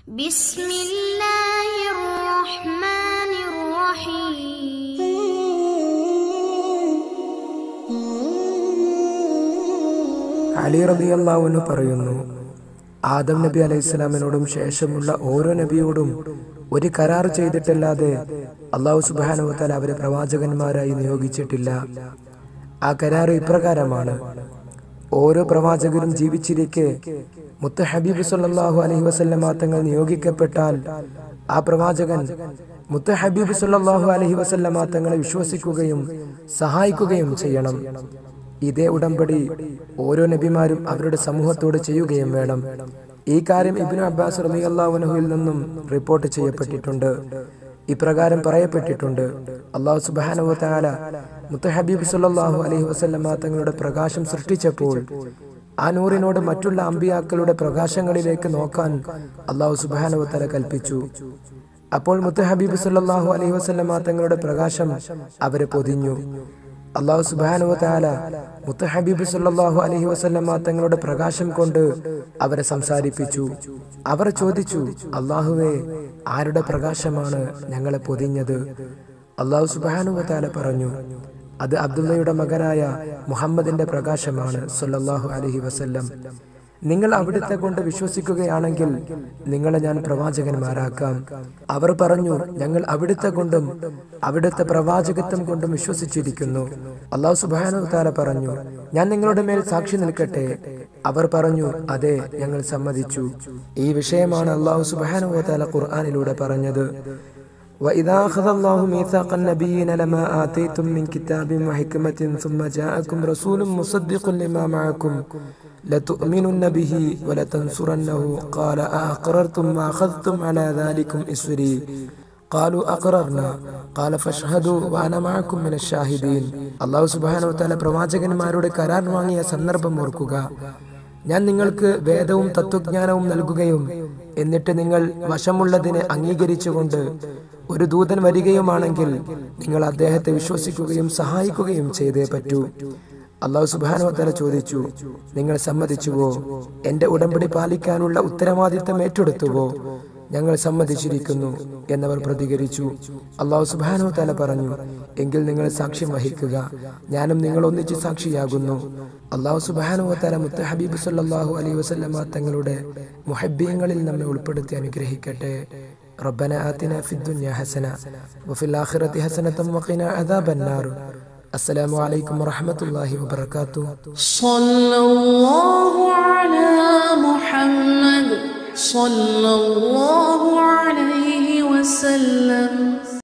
بسم الله الرحمن الرحيم അലി റളിയല്ലാഹുവിന് പറയുന്നു ആദം നബി അലൈഹി സ്വലാമിനോടും ശേഷമുള്ള ഓരോ നബിയോടും ഒരു കരാർ ചെയ്തിട്ടല്ലാതെ അള്ളാഹു സുബാനുവത്താൽ അവരെ പ്രവാചകന്മാരായി നിയോഗിച്ചിട്ടില്ല ആ കരാർ ഇപ്രകാരമാണ് ഓരോ പ്രവാചകരും ജീവിച്ചിരിക്കെ മുത്ത ഹബീബ് സല്ലല്ലാഹു അലൈഹി വസല്ലമ തങ്ങൾ നിയോഗിക്കപ്പെട്ടാൽ ആ പ്രവാചകൻ മുത്ത ഹബീബ് സല്ലല്ലാഹു അലൈഹി വസല്ലമ തങ്ങളെ വിശ്വസിക്കുകയും സഹായിക്കുകയും ചെയ്യണം ഇതേ ഉടമ്പടി ഓരോ നബിമാരും അവരുടെ സമൂഹത്തോട് ചെയ്യുകയും വേണം ഈ കാര്യം ഇബ്നു അബ്ബാസ് റളിയല്ലാഹുവിൽ നിന്നും റിപ്പോർട്ട് ചെയ്യപ്പെട്ടിട്ടുണ്ട് ഇപ്രകാരം പറയപ്പെട്ടിട്ടുണ്ട് അള്ളാഹു സുബ്ഹാനഹു വതആല മുത്തഹബീബ് സല്ലല്ലാഹു അലൈഹി വസല്ലമ തങ്ങളുടെ പ്രകാശം സൃഷ്ടിച്ചപ്പോൾ ആ നൂറിനോട് മറ്റുള്ള അമ്പിയാക്കളുടെ പ്രകാശങ്ങളിലേക്ക് നോക്കാൻ അള്ളാഹു സുബ്ഹാനഹു വതആല കൽപ്പിച്ചു അപ്പോൾ മുത്തഹബീബ് സല്ലല്ലാഹു അലൈഹി വസല്ലമ തങ്ങളുടെ പ്രകാശം അവരെ പൊതിഞ്ഞു അള്ളാഹു സുബാനുവ താല മുത്തഹബീബ് സല്ലല്ലാഹു അലൈഹി വസല്ലമ തങ്ങളുടെ പ്രകാശം കൊണ്ട് അവരെ സംസാരിപ്പിച്ചു അവർ ചോദിച്ചു അള്ളാഹുവേ ആരുടെ പ്രകാശമാണ് ഞങ്ങളെ പൊതിഞ്ഞത് അള്ളാഹു സുബാനുവ താല പറഞ്ഞു അത് അബ്ദുള്ളയുടെ മകനായ മുഹമ്മദിന്റെ പ്രകാശമാണ് സല്ലല്ലാഹു അലൈഹി വസല്ലം നിങ്ങൾ അവിടുത്തെ കൊണ്ട് വിശ്വസിക്കുകയാണെങ്കിൽ നിങ്ങളെ ഞാൻ പ്രവാചകന്മാരാക്കാം അവർ പറഞ്ഞു ഞങ്ങൾ അവിടുത്തെ കൊണ്ടും അവിടുത്തെ പ്രവാചകത്വം കൊണ്ടും വിശ്വസിച്ചിരിക്കുന്നു അള്ളാഹു സുബാനു താല പറഞ്ഞു ഞാൻ നിങ്ങളുടെ മേൽ സാക്ഷി നിൽക്കട്ടെ അവർ പറഞ്ഞു അതെ ഞങ്ങൾ സമ്മതിച്ചു ഈ വിഷയമാണ് അള്ളാഹു സുബാനു താല ഖുർആാനിലൂടെ പറഞ്ഞത് وإذا أخذ الله ميثاق النبيين لما آتيتم من كتاب وحكمة ثم جاءكم رسول مصدق لما معكم لتؤمنن به ولتنصرنه قال أأقررتم وأخذتم على ذلكم إسري قالوا أقررنا قال فاشهدوا وأنا معكم من الشاهدين അള്ളാഹു സുബാനോ തല പ്രവാചകന്മാരുടെ കരാർ വാങ്ങിയ സന്ദർഭം ഓർക്കുക ഞാൻ നിങ്ങൾക്ക് വേദവും തത്വജ്ഞാനവും നൽകുകയും എന്നിട്ട് നിങ്ങൾ വശമുള്ളതിനെ അംഗീകരിച്ചുകൊണ്ട് ഒരു ദൂതൻ വരികയുമാണെങ്കിൽ നിങ്ങൾ അദ്ദേഹത്തെ വിശ്വസിക്കുകയും സഹായിക്കുകയും ചെയ്തേ പറ്റൂ അള്ളാഹു സുബാനോത്തല ചോദിച്ചു നിങ്ങൾ സമ്മതിച്ചുവോ എന്റെ ഉടമ്പടി പാലിക്കാനുള്ള ഉത്തരവാദിത്തം ഏറ്റെടുത്തുവോ ഞങ്ങൾ സമ്മതിച്ചിരിക്കുന്നു എന്നവർ പ്രതികരിച്ചു അള്ളാഹു സുബാനോ തല പറഞ്ഞു എങ്കിൽ നിങ്ങൾ സാക്ഷ്യം വഹിക്കുക ഞാനും നിങ്ങൾ ഒന്നിച്ച് സാക്ഷിയാകുന്നു അള്ളാഹു സുബാനോ തല മുത്ത ഹബീബ് സല്ലാഹു അലൈഹി വസല്ലമ തങ്ങളുടെ മുഹബ്ബീയങ്ങളിൽ നമ്മെ ഉൾപ്പെടുത്തി അനുഗ്രഹിക്കട്ടെ ربنا آتنا في الدنيا حسنة وفي الآخرة حسنة وقنا عذاب النار السلام عليكم ورحمة الله وبركاته صلى الله على محمد صلى الله عليه وسلم